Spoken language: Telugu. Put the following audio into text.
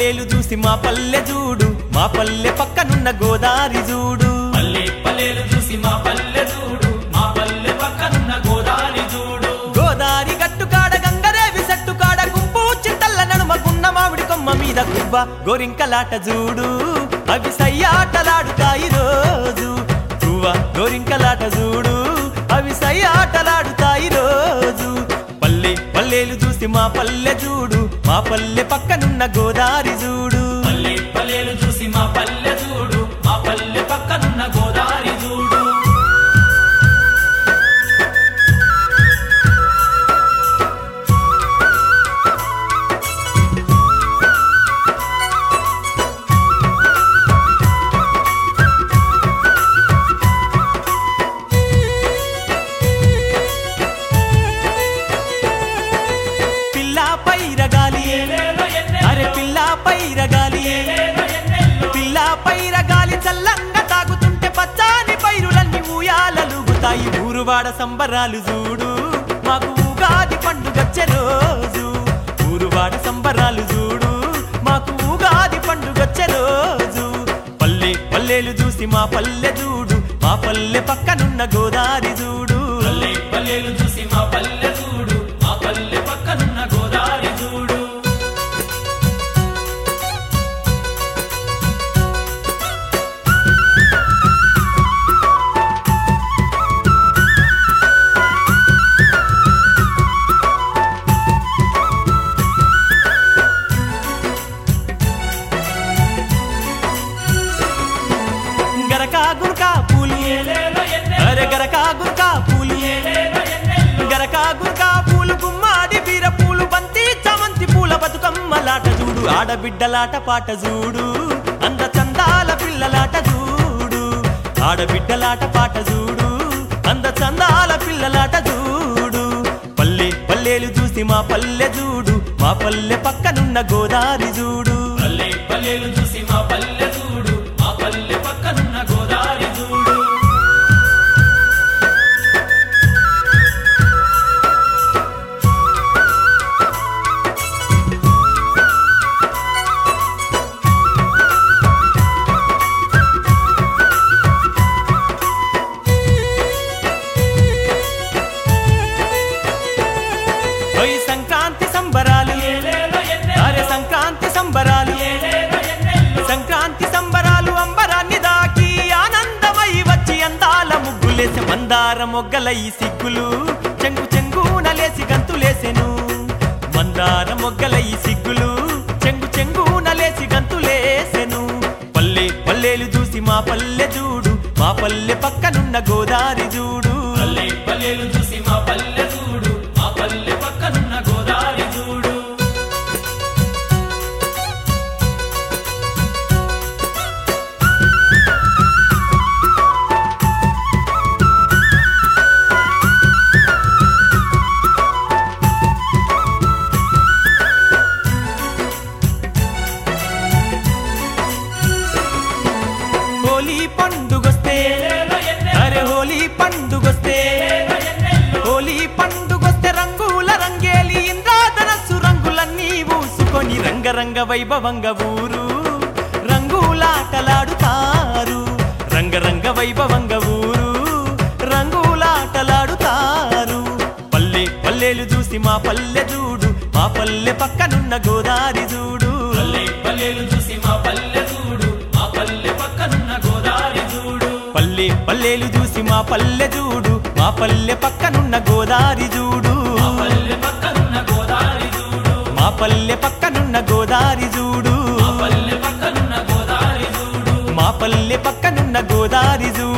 పల్లెలు చూసి మా పల్లె చూడు మా పల్లె పక్కనున్న గోదారి చూడు పల్లె పల్లెలు చూసి మా పల్లె చూడు మా పల్లె పక్కనున్న గోదావరి చూడు గోదారి గట్టు కాడ గంగరేవి సట్టు కాడ గుంపు చింతల్ల నడుమ గున్న మామిడి కొమ్మ మీద గువ్వ గోరింకలాట చూడు అవి సయ్యాటలాడుతాయి రోజు గువ్వ గోరింకలాట చూడు అవి సయ్యాటలాడుతాయి రోజు పల్లె పల్లెలు చూసి మా పల్లె చూడు మా పల్లె పక్కనున్న గోదారి చూడు పల్లె పల్లెలు చూసి మా పల్లె చూడు మా పల్లె పక్కనున్న గోదావరి చూడు పిల్ల పైరగాలి ఏలేలో ఎన్నెల్లో, అరే పిల్ల పైరగాలి ఏలేలో ఎన్నెల్లో, పిల్ల పైరగాలి చల్లంగా తాగుతుంటే పచ్చాని పైరులన్నీ ఊయాలలుగుతాయి ఊరువాడ సంబరాలు చూడు మాకు ఉగాది పండుగచ్చే రోజు ఊరువాడ సంబరాలు చూడు మాకు ఉగాది పండుగచ్చే రోజు పల్లె పల్లెలు చూసి మా పల్లె చూడు మా పల్లె పక్కనున్న గోదారి చూడు పల్లె పల్లెలు చూసి మా పల్లె చూడు మా పల్లె పక్కనున్న గోదావరి చూడు గరకా గురకా పూలు ఏలేలో ఎన్నెల్లో, అరే గరకా గురకా పూలు ఏలేలో ఎన్నెల్లో, గరకా గురకా పూలు గుమ్మాడి బీర పూలు బంతి చామంతి పూల బతుకమ్మలాట చూడు ఆడబిడ్డలాట పాట చూడు అంద చందాల పిల్లలాట చూడు ఆడబిడ్డలాట పాట చూడు అంద చందాల పిల్లలాట చూడు పల్లె పల్లెలు చూసి మా పల్లె చూడు మా పల్లె పక్కనున్న గోదారి చూడు పల్లె పల్లెలు చూసి మా పల్లె చూడు మా పల్లె పక్కనున్న గోదావరి చూడు ఓయ్ సంక్రాంతి సంబరాలు ఏలేలో ఎన్నెల్లో, అరే సంక్రాంతి సంబరాలు ఏలేలో ఎన్నెల్లో, సంక్రాంతి సంబరాలు అంబరాన్ని దాకి ఆనందమై వచ్చి అందాల ముగ్గులేసే మందార మొగ్గల ఈ సిగ్గులు చెంగు చెంగునలేసి గంతులేసెను మందార మొగ్గల ఈ సిగ్గులు చెంగు చెంగునలేసి గంతులేసెను పల్లె పల్లెలు చూసి మా పల్లె చూడు మా పల్లె పక్కనున్న గోదారి చూడు పల్లె పల్లెలు చూసి మా పల్లె చూడు మా పల్లె పక్కనున్న గోదావరి చూడు హోలీ పండుగొస్తే ఏలేలో ఎన్నెల్లో, అరే హోలీ పండుగొస్తే ఏలేలో ఎన్నెల్లో, హోలీ పండుగొస్తే రంగుల రంగేలి ఇంద్రాధనస్సు రంగులన్నీ ఊసుకొని రంగరంగ వైభవంగ ఊరు రంగులాటలాడుతారు రంగరంగ వైభవంగ ఊరు రంగులాటలాడుతారు పల్లె పల్లెలు చూసి మా పల్లె చూడు మా పల్లె పక్కనున్న గోదారి చూడు పల్లె పల్లెలు చూసి మా పల్లె చూడు మా పల్లె పక్కనున్న గోదావరి చూడు పల్లె పల్లెలు చూసి మా పల్లె చూడు మా పల్లె పక్కనున్న గోదారి చూడు మా పల్లె పక్కనున్న గోదావరి చూడు మా పల్లె పక్కనున్న గోదారి చూడు మా పల్లె పక్కనున్న గోదావరి చూడు మా పల్లె పక్కనున్న గోదారి చూడు